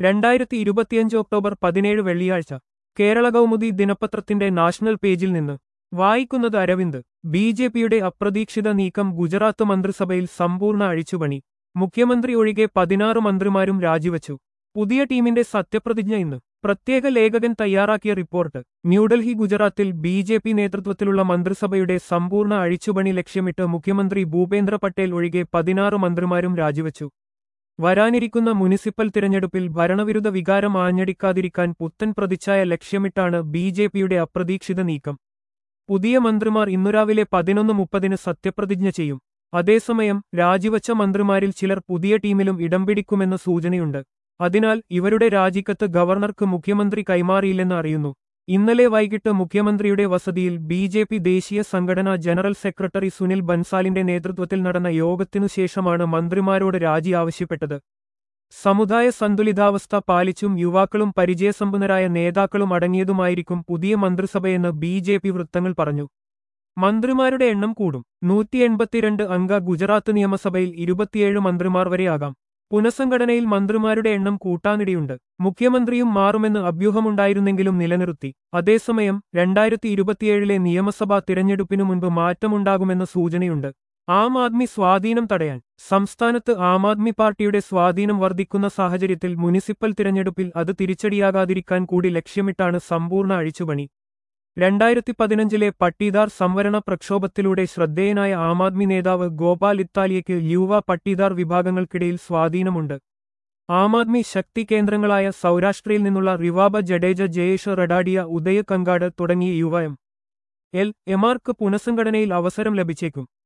രണ്ടായിരത്തി ഇരുപത്തിയഞ്ച് ഒക്ടോബർ പതിനേഴ് വെള്ളിയാഴ്ച കേരള കൗമുദി ദിനപത്രത്തിന്റെ നാഷണൽ പേജിൽ നിന്ന് വായിക്കുന്നത് അരവിന്ദ് ബി ജെ പിയുടെ അപ്രതീക്ഷിത നീക്കം ഗുജറാത്ത് മന്ത്രിസഭയിൽ സമ്പൂർണ്ണ അഴിച്ചുപണി മുഖ്യമന്ത്രി ഒഴികെ പതിനാറ് മന്ത്രിമാരും രാജിവച്ചു പുതിയ ടീമിന്റെ സത്യപ്രതിജ്ഞ ഇന്ന് പ്രത്യേക ലേഖകൻ തയ്യാറാക്കിയ റിപ്പോർട്ട് ന്യൂഡൽഹി ഗുജറാത്തിൽ ബി ജെ പി നേതൃത്വത്തിലുള്ള മന്ത്രിസഭയുടെ സമ്പൂർണ്ണ അഴിച്ചുപണി ലക്ഷ്യമിട്ട് മുഖ്യമന്ത്രി ഭൂപേന്ദ്ര പട്ടേൽ ഒഴികെ പതിനാറ് മന്ത്രിമാരും രാജിവച്ചു വരാനിരിക്കുന്ന മുനിസിപ്പൽ തിരഞ്ഞെടുപ്പിൽ ഭരണവിരുദ്ധ വികാരം ആഞ്ഞടിക്കാതിരിക്കാൻ പുത്തൻ പ്രതിച്ഛായ ലക്ഷ്യമിട്ടാണ് ബി ജെ പിയുടെ അപ്രതീക്ഷിത നീക്കം പുതിയ മന്ത്രിമാർ ഇന്നു രാവിലെ പതിനൊന്ന് മുപ്പതിന് സത്യപ്രതിജ്ഞ ചെയ്യും അതേസമയം രാജിവച്ച മന്ത്രിമാരിൽ ചിലർ പുതിയ ടീമിലും ഇടം പിടിക്കുമെന്ന സൂചനയുണ്ട് അതിനാൽ ഇവരുടെ രാജിക്കത്ത് ഗവർണർക്ക് മുഖ്യമന്ത്രി കൈമാറിയില്ലെന്ന് അറിയുന്നു ഇന്നലെ വൈകിട്ട് മുഖ്യമന്ത്രിയുടെ വസതിയിൽ ബി ജെ പി ദേശീയ സംഘടനാ ജനറൽ സെക്രട്ടറി സുനിൽ ബൻസാലിന്റെ നേതൃത്വത്തിൽ നടന്ന യോഗത്തിനു ശേഷമാണ് മന്ത്രിമാരോട് രാജി ആവശ്യപ്പെട്ടത് സമുദായ സന്തുലിതാവസ്ഥ പാലിച്ചും യുവാക്കളും പരിചയസമ്പന്നരായ നേതാക്കളും അടങ്ങിയതുമായിരിക്കും പുതിയ മന്ത്രിസഭയെന്ന് ബി ജെ പി വൃത്തങ്ങൾ പറഞ്ഞു മന്ത്രിമാരുടെ എണ്ണം കൂടും നൂറ്റി എൺപത്തിരണ്ട് അംഗ ഗുജറാത്ത് നിയമസഭയിൽ ഇരുപത്തിയേഴ് മന്ത്രിമാർ വരെയാകാം പുനഃസംഘടനയിൽ മന്ത്രിമാരുടെ എണ്ണം കൂട്ടാനിടയുണ്ട് മുഖ്യമന്ത്രിയും മാറുമെന്ന് അഭ്യൂഹമുണ്ടായിരുന്നെങ്കിലും നിലനിർത്തി അതേസമയം രണ്ടായിരത്തി ഇരുപത്തിയേഴിലെ നിയമസഭാ തിരഞ്ഞെടുപ്പിനു മുൻപ് മാറ്റമുണ്ടാകുമെന്ന സൂചനയുണ്ട് ആം ആദ്മി സ്വാധീനം തടയാൻ സംസ്ഥാനത്ത് ആം ആദ്മി പാർട്ടിയുടെ സ്വാധീനം വർദ്ധിക്കുന്ന സാഹചര്യത്തിൽ മുനിസിപ്പൽ തിരഞ്ഞെടുപ്പിൽ അത് തിരിച്ചടിയാകാതിരിക്കാൻ കൂടി ലക്ഷ്യമിട്ടാണ് സമ്പൂർണ്ണ അഴിച്ചുപണി രണ്ടായിരത്തി പതിനഞ്ചിലെ പട്ടീദാർ സംവരണ പ്രക്ഷോഭത്തിലൂടെ ശ്രദ്ധേയനായ ആം ആദ്മി നേതാവ് ഗോപാൽ ഇത്താലിയയ്ക്ക് യുവ പട്ടീദാർ വിഭാഗങ്ങൾക്കിടയിൽ സ്വാധീനമുണ്ട് ആം ആദ്മി ശക്തി കേന്ദ്രങ്ങളായ സൗരാഷ്ട്രയിൽ നിന്നുള്ള റിവാബ ജഡേജ ജയേഷ് റഡാഡിയ ഉദയ കങ്കാട് തുടങ്ങിയ യുവ എം എൽ എമാർക്ക് പുനഃസംഘടനയിൽ അവസരം ലഭിച്ചേക്കും